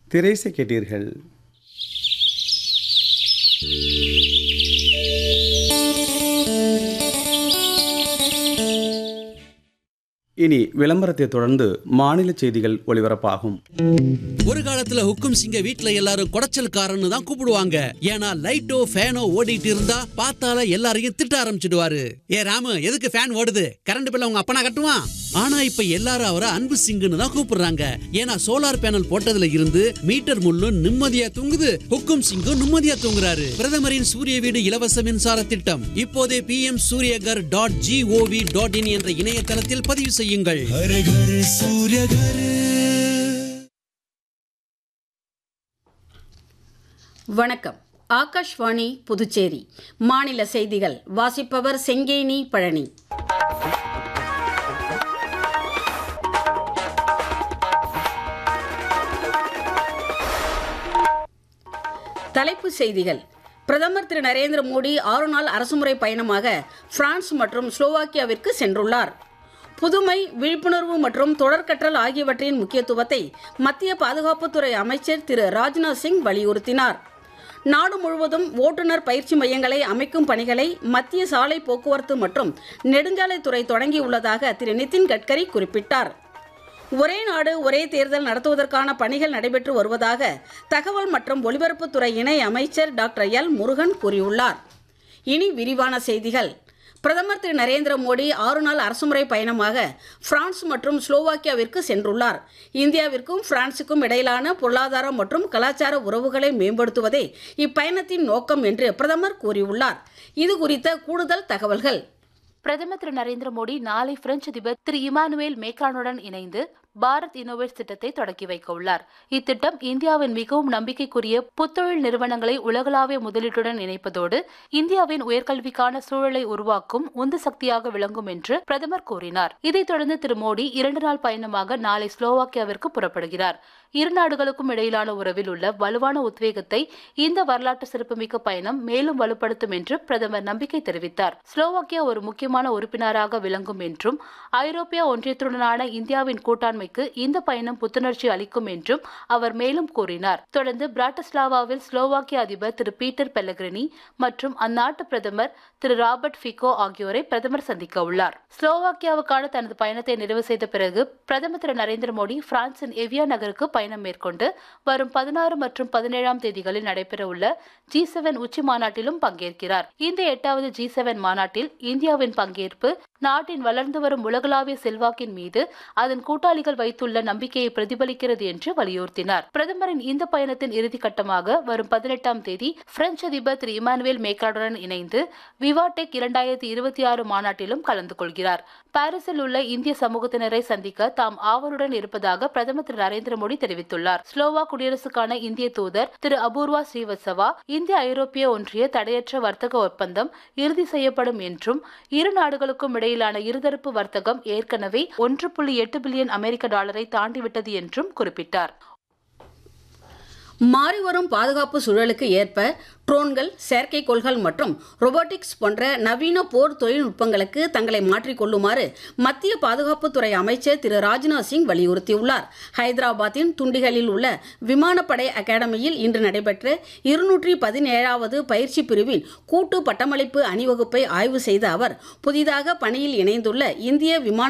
திரைசை கேட்டீர்கள் இனி விளம்பரத்தை தொடர்ந்து மாநில செய்திகள் ஒளிபரப்பாகும் ஒரு காலத்துல ஹுக்கும் சிங்க வீட்ல எல்லாரும் குடைச்சல்காரன்னு தான் கூப்பிடுவாங்க ஏன்னா லைட்டோ ஃபேனோ ஓடிட்டு இருந்தா பார்த்தால எல்லாரையும் திட்ட ஆரம்பிச்சிடுவாரு ஏ ராமு எதுக்கு ஃபேன் ஓடுது கரண்ட் பில்ல உங்க அப்பனா கட்டுவான் ஆனா இப்ப எல்லாரும் அவரை அன்பு சிங்குன்னு தான் கூப்பிடுறாங்க ஏன்னா சோலார் பேனல் போட்டதுல இருந்து மீட்டர் முள்ளும் நிம்மதியா தூங்குது ஹுக்கும் சிங்கும் நிம்மதியா தூங்குறாரு பிரதமரின் சூரிய வீடு இலவச மின்சார திட்டம் இப்போதே P M Suryaghar dot GOV dot in என்ற இணையதளத்தில் பதிவு செய்யுங்கள் हर घर सूर्य घर வணக்கம் ஆகாஷ்வாணி புதுச்சேரி மாநில செய்திகள் வாசிப்பவர் செங்கேனி பழனி தலைப்புச் செய்திகள் பிரதமர் திரு நரேந்திர மோடி ஆறு நாள் அரசுமுறை பயணமாக பிரான்ஸ் மற்றும் ஸ்லோவாக்கியாவிற்கு சென்றுள்ளார் புதுமை விழிப்புணர்வு மற்றும் தொடர்கற்றல் ஆகியவற்றின் முக்கியத்துவத்தை மத்திய பாதுகாப்புத்துறை அமைச்சர் திரு ராஜ்நாத் சிங் வலியுறுத்தினார் நாடு முழுவதும் ஓட்டுநர் பயிற்சி மையங்களை அமைக்கும் பணிகளை மத்திய சாலை போக்குவரத்து மற்றும் நெடுஞ்சாலைத்துறை தொடங்கியுள்ளதாக திரு நிதின் கட்கரி குறிப்பிட்டார் ஒரே நாடு ஒரே தேர்தல் நடத்துவதற்கான பணிகள் நடைபெற்று வருவதாக தகவல் மற்றும் ஒலிபரப்புத்துறை இணை அமைச்சர் டாக்டர் எல் முருகன் கூறியுள்ளார் இனி விரிவான செய்திகள் பிரதமர் திரு நரேந்திர மோடி ஆறு நாள் அரசுமுறை பயணமாக பிரான்ஸ் மற்றும் ஸ்லோவாக்கியாவிற்கு சென்றுள்ளார் இந்தியாவிற்கும் பிரான்சுக்கும் இடையிலான பொருளாதார மற்றும் கலாச்சார உறவுகளை மேம்படுத்துவதே இப்பயணத்தின் நோக்கம் என்று பிரதமர் கூறியுள்ளார் இது குறித்த கூடுதல் தகவல்கள் பிரதமர் திரு நரேந்திர மோடி நாளை பிரெஞ்சு அதிபர் திரு இமானுவேல் மேக்ரானுடன் இணைந்து பாரத் இன்னோவேட்ஸ் திட்டத்தை தொடக்கி வைக்க உள்ளார் இத்திட்டம் இந்தியாவின் மிகவும் நம்பிக்கைக்குரிய புத்தொழில் நிறுவனங்களை உலகளாவிய முதலீட்டுடன் இணைப்பதோடு இந்தியாவின் உயர்கல்விக்கான சூழலை உருவாக்கும் உந்து சக்தியாக விளங்கும் என்று பிரதமர் கூறினார் இதைத் தொடர்ந்து திரு மோடி இரண்டு நாள் பயணமாக நாளை ஸ்லோவாக்கியாவிற்கு புறப்படுகிறார் இரு நாடுகளுக்கும் இடையிலான உறவில் உள்ள வலுவான உத்வேகத்தை இந்த வரலாற்று சிறப்புமிக்க பயணம் மேலும் வலுப்படுத்தும் என்று பிரதமர் நம்பிக்கை தெரிவித்தார் ஸ்லோவாக்கியா ஒரு முக்கியமான உறுப்பினராக விளங்கும் என்றும் ஐரோப்பிய ஒன்றியத்துடனான இந்தியாவின் கூட்டாண்மைக்கு இந்த பயணம் புத்துணர்ச்சி அளிக்கும் என்றும் அவர் மேலும் கூறினார் தொடர்ந்து பிராட்டிஸ்லாவாவில் ஸ்லோவாக்கிய அதிபர் திரு பீட்டர் பெல்லகிரினி மற்றும் அந்நாட்டு பிரதமர் திரு ராபர்ட் ஃபிகோ ஆகியோரை பிரதமர் சந்திக்க உள்ளார் ஸ்லோவாக்கியாவுக்கான தனது பயணத்தை நிறைவு செய்த பிறகு பிரதமர் திரு நரேந்திர மோடி பிரான்சின் எவியா நகருக்கு பயணம் மேற்கொண்டு வரும் பதினாறு மற்றும் பதினேழாம் தேதிகளில் நடைபெறவுள்ள ஜி செவன் உச்சி மாநாட்டிலும் பங்கேற்கிறார் இந்த எட்டாவது ஜி செவன் மாநாட்டில் இந்தியாவின் பங்கேற்பு நாட்டின் வளர்ந்து வரும் உலகளாவிய செல்வாக்கின் மீது அதன் கூட்டாளிகள் வைத்துள்ள நம்பிக்கையை பிரதிபலிக்கிறது என்று வலியுறுத்தினார் பிரதமரின் இந்த பயணத்தின் இறுதி கட்டமாக வரும் பதினெட்டாம் தேதி பிரெஞ்சு அதிபர் திரு இமானுவேல் மேக்ரானுடன் இணைந்து விவாடெக் இரண்டாயிரத்தி இருபத்தி ஆறு மாநாட்டிலும் கலந்து கொள்கிறார் பாரிஸில் உள்ள இந்திய சமூகத்தினரை சந்திக்க தாம் ஆவலுடன் இருப்பதாக பிரதமர் திரு நரேந்திர மோடி தெரிவித்துள்ளார் ஸ்லோவா குடியரசுக்கான இந்திய தூதர் திரு அபூர்வா ஸ்ரீவத்சவா இந்திய ஐரோப்பிய ஒன்றிய தடையற்ற வர்த்தக ஒப்பந்தம் இறுதி செய்யப்படும் என்றும் இரு நாடுகளுக்கும் இடையிலான இருதரப்பு வர்த்தகம் ஏற்கனவே ஒன்று புள்ளி எட்டு பில்லியன் அமெரிக்க டாலரை தாண்டிவிட்டது என்றும் குறிப்பிட்டார் மாறிவரும் பாதுகாப்பு சூழலுக்கு ஏற்ப ட்ரோன்கள் செயற்கைக்கோள்கள் மற்றும் ரொபோட்டிக்ஸ் போன்ற நவீன போர் தொழில்நுட்பங்களுக்கு தங்களை மாற்றிக்கொள்ளுமாறு மத்திய பாதுகாப்புத்துறை அமைச்சர் திரு ராஜ்நாத் சிங் வலியுறுத்தியுள்ளார் ஹைதராபாத்தின் துண்டிகளில் உள்ள விமானப்படை அகாடமியில் இன்று நடைபெற்ற இருநூற்றி பதினேழாவது பயிற்சி பிரிவின் கூட்டு பட்டமளிப்பு அணிவகுப்பை ஆய்வு செய்த அவர் புதிதாக பணியில் இணைந்துள்ள இந்திய விமான